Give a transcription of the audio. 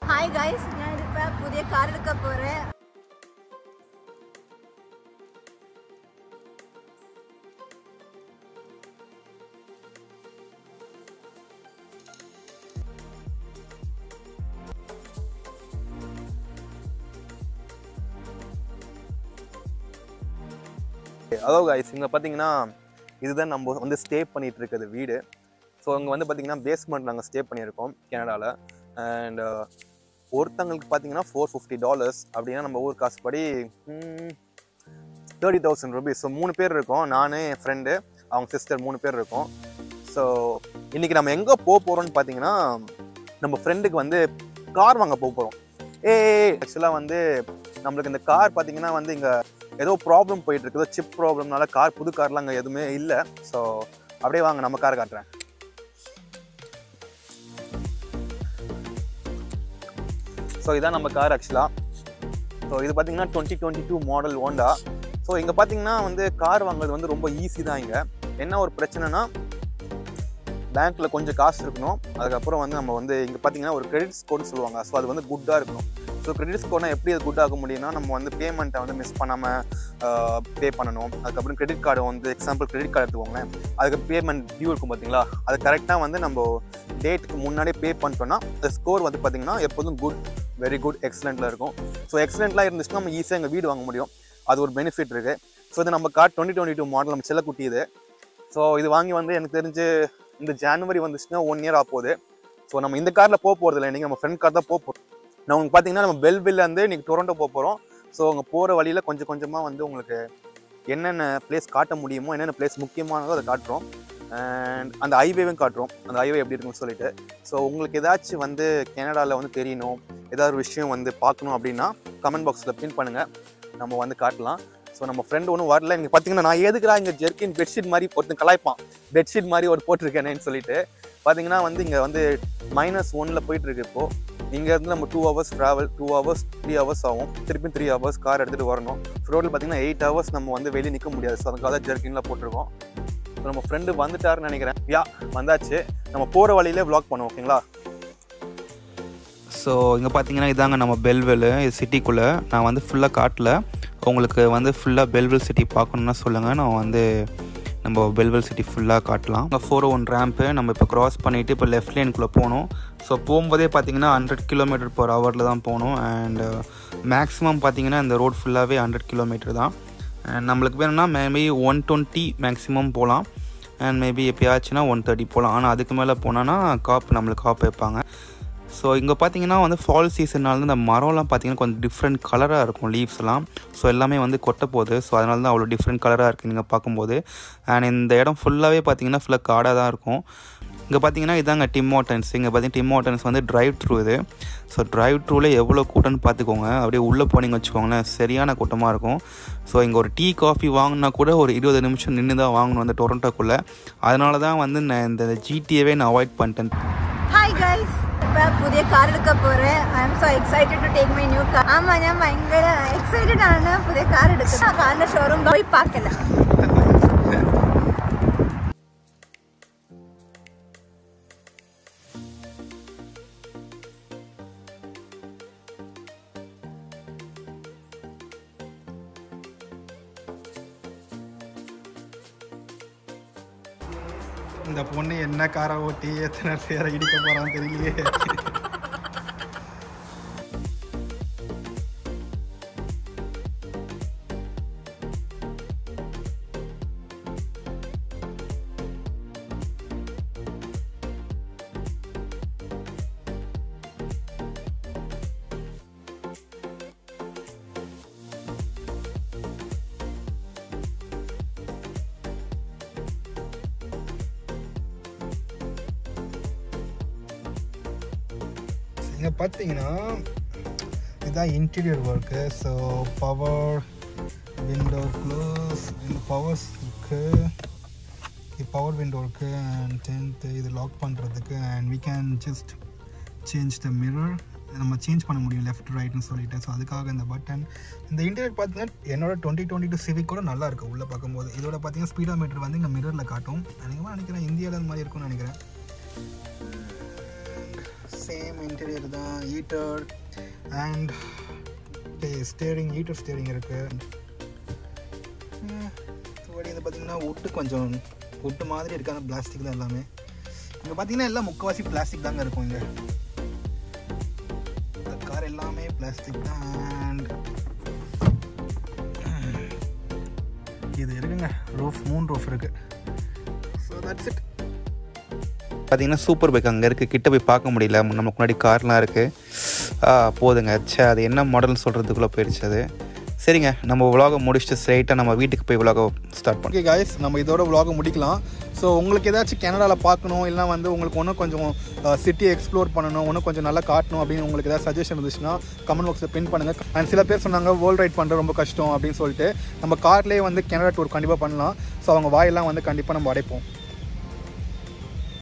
hi guys ഞാനിപ്പോ പുതിയ car എടുക്കാൻ പോறேன் அதோ கைஸ் இங்கே பார்த்தீங்கன்னா இதுதான் நம்ம வந்து ஸ்டே பண்ணிட்டு இருக்கிறது வீடு ஸோ அங்கே வந்து பார்த்தீங்கன்னா பேஸ்மெண்ட் நாங்கள் ஸ்டே பண்ணியிருக்கோம் கனடாவில் அண்ட் ஒருத்தங்களுக்கு பார்த்தீங்கன்னா ஃபோர் ஃபிஃப்டி டாலர்ஸ் அப்படின்னா நம்ம ஊர் காசுப்படி தேர்ட்டி தௌசண்ட் ருபீஸ் ஸோ மூணு பேர் இருக்கோம் நான் என் ஃப்ரெண்டு அவங்க சிஸ்டர் மூணு பேர் இருக்கோம் ஸோ இன்றைக்கி நம்ம எங்கே போக போகிறோம்னு பார்த்தீங்கன்னா நம்ம ஃப்ரெண்டுக்கு வந்து கார் வாங்க போக போகிறோம் ஏ ஆக்சுவலாக வந்து நம்மளுக்கு இந்த கார் பார்த்தீங்கன்னா வந்து இங்கே ஏதோ ப்ராப்ளம் போயிட்டு இருக்குது சிப் ப்ராப்ளம்னால கார் புது கார்லாம் அங்கே எதுவுமே இல்லை ஸோ அப்படியே வாங்க நம்ம கார் காட்டுறேன் ஸோ இதான் நம்ம கார் ஆக்சுவலாக ஸோ இது பார்த்தீங்கன்னா twenty twenty two model Honda so இங்கே பார்த்தீங்கன்னா வந்து கார் வாங்குறது வந்து ரொம்ப ஈஸி தான் இங்கே என்ன ஒரு பிரச்சனைனா பேங்க்கில் கொஞ்சம் காசு இருக்கணும் அதுக்கப்புறம் வந்து நம்ம வந்து இங்கே பார்த்தீங்கன்னா ஒரு கிரெடிட் ஸ்கோர்னு சொல்லுவாங்க ஸோ அது வந்து குட்டாக இருக்கணும் ஸோ கிரெடிட் ஸ்கோர்னா எப்படி அது குட் ஆக முடியும்னா நம்ம வந்து பேமெண்ட்டை வந்து மிஸ் பண்ணாமல் பே பண்ணணும் அதுக்கப்புறம் கிரெடிட் கார்டு வந்து எக்ஸாம்பிள் கிரெடிட் கார்டு எடுத்துக்கோங்களேன் அதுக்கு பேமெண்ட் டியூ இருக்கும் பார்த்தீங்களா அது கரெக்டாக வந்து நம்ம டேட்டுக்கு முன்னாடியே பே பண்ணிட்டோம்னா அந்த ஸ்கோர் வந்து பார்த்தீங்கன்னா எப்போதும் குட் வெரி குட் எக்ஸலண்ட்டில் இருக்கும் ஸோ எக்ஸலண்ட்லாம் இருந்துச்சுன்னா நம்ம ஈஸியாக எங்கள் வீடு வாங்க முடியும் அது ஒரு பெனிஃபிட் இருக்குது ஸோ இது நம்ம car twenty twenty two model நம்ம செல்லக்குட்டி இது ஸோ இது வாங்கி வந்து எனக்கு தெரிஞ்சு இந்த ஜனவரி வந்துச்சுன்னா ஒன் இயர் ஆக போகுது ஸோ நம்ம இந்த காரில் போக போகிறது இல்லை இன்றைக்கி நம்ம ஃப்ரெண்ட் கார் தான் போக போகிறோம் நான் உங்களுக்கு பார்த்தீங்கன்னா நம்ம பெல்வில்லேருந்து இன்றைக்கி டொரண்டோ போக போகிறோம் ஸோ அங்கே போகிற வழியில் கொஞ்சம் கொஞ்சமாக வந்து உங்களுக்கு என்னென்ன பிளேஸ் காட்ட முடியுமோ என்னென்ன பிளேஸ் முக்கியமானதோ அதை காட்டுறோம் அண்ட் அந்த ஹைவேவும் காட்டுறோம் அந்த ஹைவே எப்படி இருக்குன்னு சொல்லிட்டு ஸோ உங்களுக்கு ஏதாச்சும் வந்து கனடாவில் வந்து தெரியணும் ஏதாவது ஒரு விஷயம் வந்து பார்க்கணும் அப்படின்னா கமெண்ட் பாக்ஸில் பின் பண்ணுங்கள் நம்ம வந்து காட்டலாம் ஸோ நம்ம ஃப்ரெண்டு ஒன்றும் வரல இங்கே பார்த்தீங்கன்னா நான் எதுக்குடா இங்கே ஜெர்கின் பெட்ஷீட் மாதிரி ஒருத்தன் கலாய்ப்பான் பெட்ஷீட் மாதிரி ஒரு போட்டிருக்கேனேன்னு சொல்லிட்டு பார்த்தீங்கன்னா வந்து இங்கே வந்து மைனஸ் ஒன்னில் போயிட்டு இருக்கு இப்போது இங்கேருந்து நம்ம two hours travel two hours three hours ஆகும் திருப்பி த்ரீ ஹவர்ஸ் கார் எடுத்துகிட்டு வரணும் ரோட்டில் பார்த்தீங்கன்னா எயிட் ஹவர்ஸ் நம்ம வந்து வெளியே நிற்க முடியாது ஸோ அதுக்காக தான் ஜெர்கின்ல போட்டிருக்கோம் ஸோ நம்ம ஃப்ரெண்டு வந்துட்டாருன்னு நினைக்கிறேன் யா வந்தாச்சு நம்ம போகிற வழியிலே வ்ளாக் பண்ணுவோம் ஓகேங்களா ஸோ இங்கே பார்த்தீங்கன்னா இதாங்க நம்ம பெல்வெல் சிட்டிக்குள்ளே நான் வந்து ஃபுல்லாக காட்டல உங்களுக்கு வந்து ஃபுல்லாக பெல்வெல் சிட்டி பார்க்கணுன்னா சொல்லுங்கள் நான் வந்து நம்ம பெல்வெல் சிட்டி ஃபுல்லாக காட்டலாம் இங்கே ஃபோர் ஒன் ரேம்ப்பு நம்ம இப்போ க்ராஸ் பண்ணிவிட்டு இப்போ லெஃப்ட் லேனுக்குள்ளே போகணும் ஸோ போகும்போதே பார்த்தீங்கன்னா ஹண்ட்ரட் கிலோமீட்டர் பர் ஹவரில் தான் போகணும் அண்ட் மேக்ஸிமம் பார்த்தீங்கன்னா இந்த ரோட் ஃபுல்லாகவே ஹண்ட்ரட் கிலோமீட்டர் தான் And நம்மளுக்கு வேணும்னா மேபி ஒன் டுவெண்ட்டி மேக்ஸிமம் போகலாம் அண்ட் மேபி எப்பயாச்சுன்னா ஒன் தேர்ட்டி போகலாம் ஆனால் அதுக்கு மேலே போனோன்னா காப் நம்மளுக்கு காப் வைப்பாங்க ஸோ இங்கே பார்த்தீங்கன்னா வந்து ஃபால் சீசனால் இந்த மரம்லாம் பார்த்தீங்கன்னா கொஞ்சம் டிஃப்ரெண்ட் கலராக இருக்கும் லீவ்ஸ்லாம் ஸோ எல்லாமே வந்து கொட்ட போகுது ஸோ அதனால தான் அவ்வளோ டிஃப்ரெண்ட் கலராக இருக்குது நீங்கள் பார்க்கும்போது அண்ட் இந்த இடம் ஃபுல்லாகவே பார்த்தீங்கன்னா ஃபுல்லாக காடாக தான் இருக்கும் இங்கே பார்த்தீங்கன்னா இதாங்க டிம் ஹோட்டன்ஸ் இங்கே பார்த்தீங்கன்னா டிம் ஹோட்டன்ஸ் வந்து டிரைவ் த்ரூ இது ஸோ டிரைவ் த்ரூவில் எவ்வளோ கூட்டம்னு பார்த்துக்கோங்க அப்படியே உள்ளே போனீங்க வச்சுக்கோங்களேன் சரியான கூட்டமாக இருக்கும் ஸோ இங்கே ஒரு டீ காஃபி வாங்கினா கூட ஒரு இருபது நிமிஷம் நின்று தான் வாங்கணும் அந்த டொரண்டோக்குள்ளே அதனால தான் வந்து நான் இந்த ஜிடிஏவே நான் அவாய்ட் பண்ணிட்டேன் ഹായ് ഗൈസ് ഇപ്പൊ പുതിയ കാർ എടുക്കാൻ പോறேன் I'm so excited to take my new car ആമാ ഞാൻ ഭയങ്കര എക്സൈറ്റഡ് ആണ് പുതിയ കാർ എടുക്കുന്നത് ആ കാറിന്റെ ഷോറൂം പോയി പാക്കല இந்த பொண்ணு என்ன காரை ஓட்டி எத்தனை பேரை இடிக்க போறான்னு தெரியலையே இங்கே பார்த்தீங்கன்னா இதுதான் interior work so power window close இந்த பவர்ஸ் இருக்குது இது பவர் விண்டோ இருக்குது அண்ட் டென்த்து இது லாக் பண்ணுறதுக்கு and we can just change the mirror நம்ம சேஞ்ச் பண்ண முடியும் லெஃப்ட் ரைட்னு சொல்லிட்டு ஸோ அதுக்காக இந்த பட்டன் இந்த இன்டீரியர் பார்த்தீங்கன்னா என்னோட டுவெண்ட்டி டுவெண்ட்டி டூ சிவிக் கூட நல்லா இருக்குது உள்ளே பார்க்கும்போது இதோட பார்த்தீங்கன்னா ஸ்பீடா மீட்டர் வந்து இங்கே மிரரில் காட்டும் அதிகமாக நினைக்கிறேன் இந்தியாவில் அந்த மாதிரி இருக்கும்னு நினைக்கிறேன் சேம் இன்டீரியர் தான் heater and steering heater steering இருக்குது மற்றபடி வந்து பார்த்தீங்கன்னா ஒட்டு கொஞ்சம் ஒட்டு மாதிரி இருக்காங்க பிளாஸ்டிக் தான் எல்லாமே இங்கே பார்த்தீங்கன்னா எல்லாம் முக்கால்வாசி பிளாஸ்டிக் தாங்க இருக்கும் இங்கே இந்த கார் எல்லாமே பிளாஸ்டிக் தான் அண்ட் இது இருக்குங்க ரூஃப் மூணு ரூஃப் இருக்குது ஸோ தட்ஸ் இட் பார்த்தீங்கன்னா சூப்பர் பைக் அங்கே இருக்குது கிட்ட போய் பார்க்க முடியல நமக்கு முன்னாடி கார்லாம் இருக்குது போதுங்க ச்சே அது என்ன மாடல்னு சொல்கிறதுக்குள்ளே போயிடுச்சு அது சரிங்க நம்ம விலாகை முடிச்சுட்டு ஸ்ட்ரைட்டாக நம்ம வீட்டுக்கு போய் விலாக ஸ்டார்ட் பண்ணோம் ஓகே காய்ஸ் நம்ம இதோட vlog முடிக்கலாம் ஸோ உங்களுக்கு ஏதாச்சும் கனடாவில் பார்க்கணும் இல்லைனா வந்து உங்களுக்கு இன்னும் கொஞ்சம் சிட்டியை எக்ஸ்ப்ளோர் பண்ணணும் இன்னும் கொஞ்சம் நல்லா காட்டணும் அப்படின்னு உங்களுக்கு ஏதாவது சஜஷன் இருந்துச்சுன்னா கமெண்ட் பாக்ஸில் பின் பண்ணுங்கள் அண்ட் சில பேர் சொன்னாங்க வேர்ல்ட் ரைட் பண்ணுறது ரொம்ப கஷ்டம் அப்படின்னு சொல்லிட்டு நம்ம கார்லேயே வந்து கனடா டூர் கண்டிப்பாக பண்ணலாம் ஸோ அவங்க வாயெல்லாம் வந்து கண்டிப்பாக நம்ம அடைப்போம்